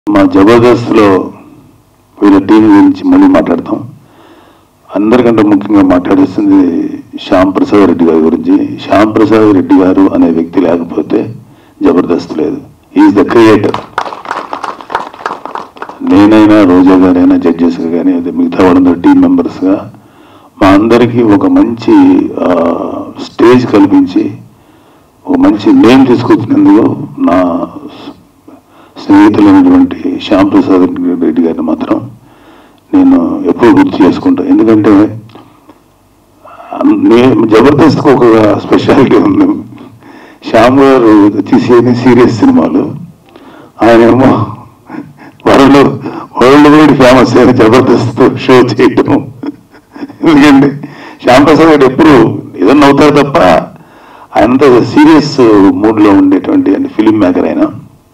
మా జబర్దస్త్లో వీళ్ళ టీం గురించి మళ్ళీ మాట్లాడతాం అందరికంటే ముఖ్యంగా మాట్లాడేస్తుంది శ్యామ్ ప్రసాద్ రెడ్డి గారి గురించి శ్యామ్ ప్రసాద్ రెడ్డి గారు అనే వ్యక్తి లేకపోతే జబర్దస్త్ లేదు ఈజ్ ద క్రియేటర్ నేనైనా రోజా గారైనా జడ్జెస్గా కానీ అదే మిగతా వాళ్ళందరూ టీం మెంబర్స్గా మా అందరికీ ఒక మంచి ఆ, స్టేజ్ కల్పించి ఒక మంచి నేమ్ తీసుకొచ్చినందుకు నా స్నేహితులైనటువంటి శ్యామ్ ప్రసాద్ రెడ్డి గారిని మాత్రం నేను ఎప్పుడూ గుర్తు చేసుకుంటా ఎందుకంటే నేను జబర్దస్త్ ఒక స్పెషాలిటీ ఉంది శ్యామ్ గారు తీసేది సీరియస్ సినిమాలు ఆయనేమో వరల్డ్ వరల్డ్ వైడ్ ఫేమస్ అయిన జబర్దస్త్ షో చేయటం ఎందుకంటే శ్యామ్ ప్రసాద్ గారు ఎప్పుడు ఏదన్నా అవుతారు తప్ప ఆయనంత సీరియస్ మూడ్లో ఉండేటువంటి ఫిలిం మేకర్ అయినా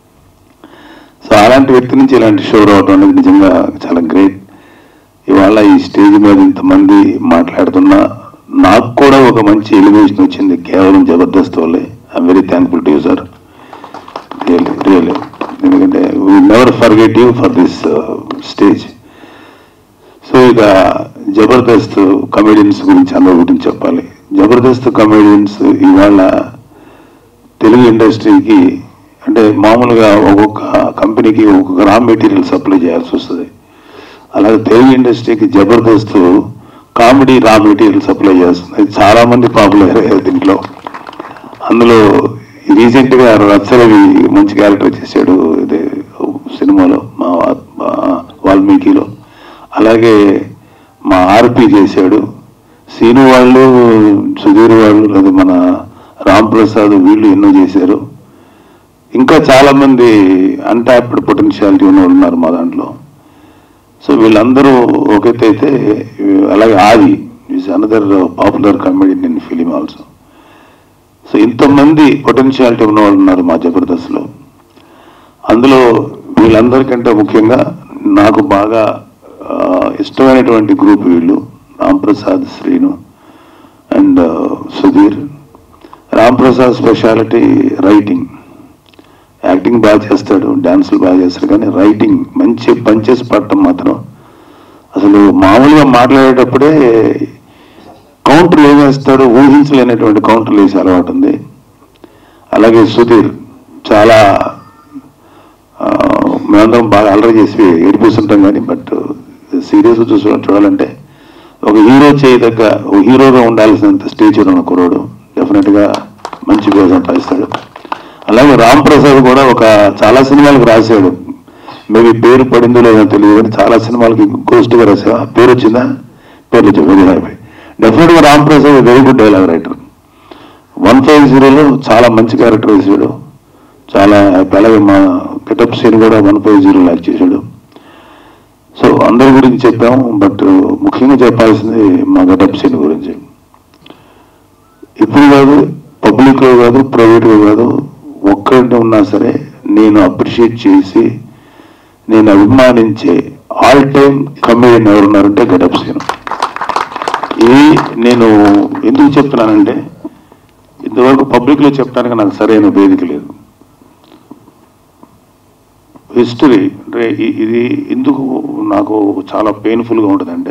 సో అలాంటి వ్యక్తి నుంచి ఇలాంటి షో రావడం అనేది నిజంగా చాలా గ్రేట్ ఇవాళ ఈ స్టేజ్ మీద ఇంతమంది మాట్లాడుతున్నా నాకు కూడా ఒక మంచి ఎలివేషన్ వచ్చింది కేవలం జబర్దస్త్ వల్లే I'm very thankful to you sir really really ఎందుకంటే we never forget you for this stage so ఇక జబర్దస్త్ కమెడియన్స్ గురించి అందరి గురించి చెప్పాలి జబర్దస్త్ కమెడియన్స్ ఇవాళ తెలుగు ఇండస్ట్రీకి అంటే మామూలుగా ఒక్కొక్క కంపెనీకి ఒక్కొక్క రా మెటీరియల్ సప్లై చేయాల్సి వస్తుంది అలాగే తెలుగు ఇండస్ట్రీకి Jabardasth comedy raw material supply చేస్తుంది అది చాలా మంది పాపులర్ అయ్యారు దీంట్లో అందులో రీసెంట్ గా రచ్చరవి మంచి క్యారెక్టర్ చేశాడు ఇదే సినిమాలో మా మా వాల్మీకిలో అలాగే మా ఆర్పి చేశాడు సీను వాళ్ళు సుధీర్ వాళ్ళు లేదా మన రామ్ ప్రసాద్ వీళ్ళు ఎన్నో చేశారు ఇంకా చాలా మంది అన్టాప్డ్ పొటెన్షియాలిటీ ఉన్న వాళ్ళు ఉన్నారు మా దాంట్లో సో వీళ్ళందరూ ఒకటి అయితే అలాగే Aadi is another popular comedian in film also so ఇంతమంది పొటెన్షియాలిటీ ఉన్న వాళ్ళు ఉన్నారు మా జబర్దస్త్లో అందులో వీళ్ళందరికంటే ముఖ్యంగా నాకు బాగా ఆ, ఇష్టమైనటువంటి గ్రూప్ వీళ్ళు Ramprasad Srinu and Sudheer Ramprasad speciality writing acting బాగా చేస్తాడు డాన్సులు బాగా చేస్తాడు కానీ రైటింగ్ మంచి పంచెస్ పడటం మాత్రం అసలు మామూలుగా మాట్లాడేటప్పుడే కౌంటర్ ఏం వేస్తాడో ఊహించలేనటువంటి కౌంటర్లు వేసే అలవాటు ఉంది అలాగే సుధీర్ చాలా ఆ, మేమందరం బాగా అలరి చేసి ఏడిపిస్తుంటాం కానీ బట్ సీరియస్గా చూసి చూడాలంటే ఒక హీరో చేయదగ్గ ఒక హీరోగా ఉండాల్సినంత స్టేజ్ ఉన్న కుర్రోడు డెఫినెట్గా మంచి పేరు సంపాదిస్తాడు అలాగే రామ్ ప్రసాద్ కూడా ఒక చాలా సినిమాలకు రాశాడు మేబీ పేరు పడిందో లేదో తెలియదు కానీ చాలా సినిమాలకి గోస్ట్గా రాసా పేరు వచ్చిందా పేరు వచ్చింది వెరీ హ్యాపీ డెఫినెట్గా Ram Prasad very good dialogue writer one five జీరోలో చాలా మంచి క్యారెక్టర్ వేసాడు చాలా అలాగే మా గెటప్ సీన్ కూడా వన్ ఫైవ్ జీరో లాక్ చేశాడు సో అందరి గురించి చెప్పాము బట్ ముఖ్యంగా చెప్పాల్సింది మా గెటప్ సీన్ గురించి ఇప్పుడు కాదు పబ్లిక్లో కాదు ప్రైవేట్లో కాదు ఒక్కరిని ఉన్నా సరే నేను అప్రిషియేట్ చేసి నేను అభిమానించే ఆల్ టైమ్ కమెడియన్ ఎవరున్నారంటే గెటప్ సీన్ ఇది నేను ఎందుకు చెప్తున్నానంటే ఇంతవరకు పబ్లిక్లో చెప్పడానికి నాకు సరైన వేదిక లేదు హిస్టరీ అంటే ఇ- ఇది ఎందుకు నాకు చాలా పెయిన్ఫుల్గా ఉంటుందంటే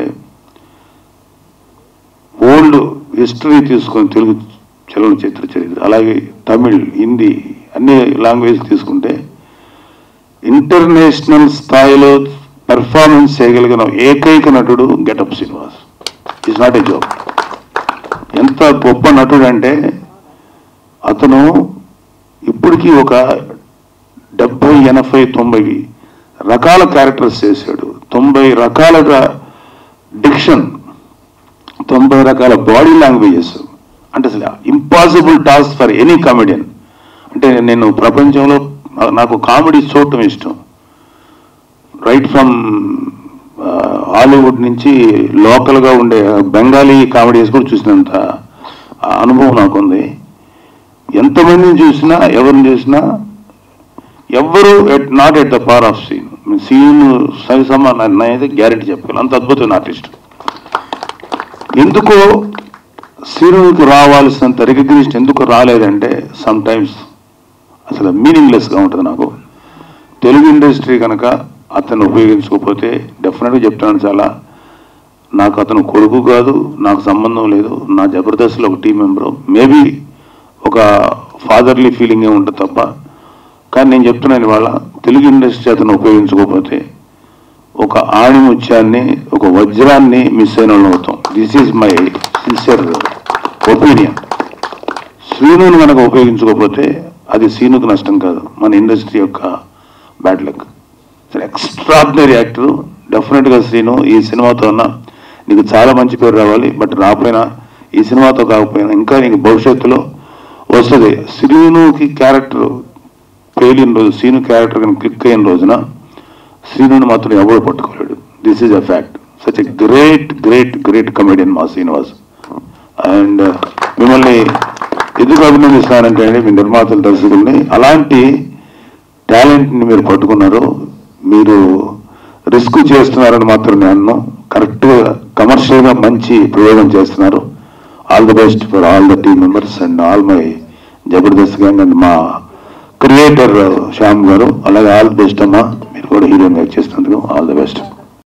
ఓల్డ్ హిస్టరీ తీసుకొని తెలుగు చలనచిత్ర చరిత్ర అలాగే తమిళ్ హిందీ అన్ని లాంగ్వేజ్ తీసుకుంటే ఇంటర్నేషనల్ స్థాయిలో పెర్ఫార్మెన్స్ చేయగలిగిన ఏకైక నటుడు getup Srinivas is not a joke ఎంత గొప్ప నటుడు అంటే అతను ఇప్పటికీ ఒక డెబ్బై ఎనభై తొంభై రకాల క్యారెక్టర్స్ చేశాడు తొంభై రకాలుగా డిక్షన్ తొంభై రకాల బాడీ లాంగ్వేజెస్ అంటే అసలు impossible task for any comedian అంటే నేను ప్రపంచంలో నా- నాకు కామెడీ చూడటం ఇష్టం రైట్ ఫ్రమ్ హాలీవుడ్ నుంచి లోకల్గా ఉండే బెంగాలీ కామెడీస్ కూడా చూసినంత ఆ అనుభవం నాకుంది ఎంతమందిని చూసినా ఎవరిని చూసినా ఎవ్వరు at not at the power of Seenu Seenu సరిసమ నేనైతే గ్యారెంటీ చెప్పగలను అంత అద్భుతమైన ఆర్టిస్ట్ ఎందుకో సీనుకు రావాల్సినంత రికగ్నిషన్ ఎందుకు రాలేదంటే సమ్ టైమ్స్ అసలు మీనింగ్లెస్గా ఉంటుంది నాకు తెలుగు ఇండస్ట్రీ కనుక అతను ఉపయోగించకపోతే డెఫినెట్గా చెప్తాను చాలా నాకు అతను కొడుకు కాదు నాకు సంబంధం లేదు నా జబర్దస్త్లో ఒక టీం మెంబరు మేబీ ఒక ఫాదర్లీ ఫీలింగే ఉంటుంది తప్ప కానీ నేను చెప్తున్నాను ఇవాళ తెలుగు ఇండస్ట్రీ అతను ఉపయోగించకపోతే ఒక ఆణిముత్యాన్ని ఒక వజ్రాన్ని మిస్ అయిన వాళ్ళం అవుతాం this is my sincere opinion శ్రీనుని కనుక ఉపయోగించకపోతే అది సీనుకు నష్టం కాదు మన ఇండస్ట్రీ యొక్క బ్యాడ్ లక్ సరే ఎక్స్ట్రాడినరీ యాక్టర్ డెఫినెట్గా శ్రీను ఈ సినిమాతో ఉన్న నీకు చాలా మంచి పేరు రావాలి బట్ రాకపోయినా ఈ సినిమాతో కాకపోయినా ఇంకా నీకు భవిష్యత్తులో వస్తుంది శ్రీనుకి క్యారెక్టర్ పేలిన రోజు శ్రీను క్యారెక్టర్ కనుక క్లిక్ అయిన రోజున శ్రీనుని మాత్రం ఎవరు పట్టుకోలేడు this is a fact such a great great great comedian మా శ్రీనివాస్ అండ్ మిమ్మల్ని ఎందుకు అభినందిస్తానంటే అండి మీ నిర్మాతల దర్శకుల్ని అలాంటి టాలెంట్ని మీరు పట్టుకున్నారు మీరు రిస్క్ చేస్తున్నారని మాత్రం నేను కరెక్ట్గా కమర్షియల్గా మంచి ప్రయోగం చేస్తున్నారు all the best for all the team members and all my Jabardasth gang and మా క్రియేటర్ శ్యామ్ గారు అలాగే ఆల్ ది బెస్ట్ అమ్మా మీరు కూడా హీరోయిన్ చేస్తున్నందుకు ఆల్ ది బెస్ట్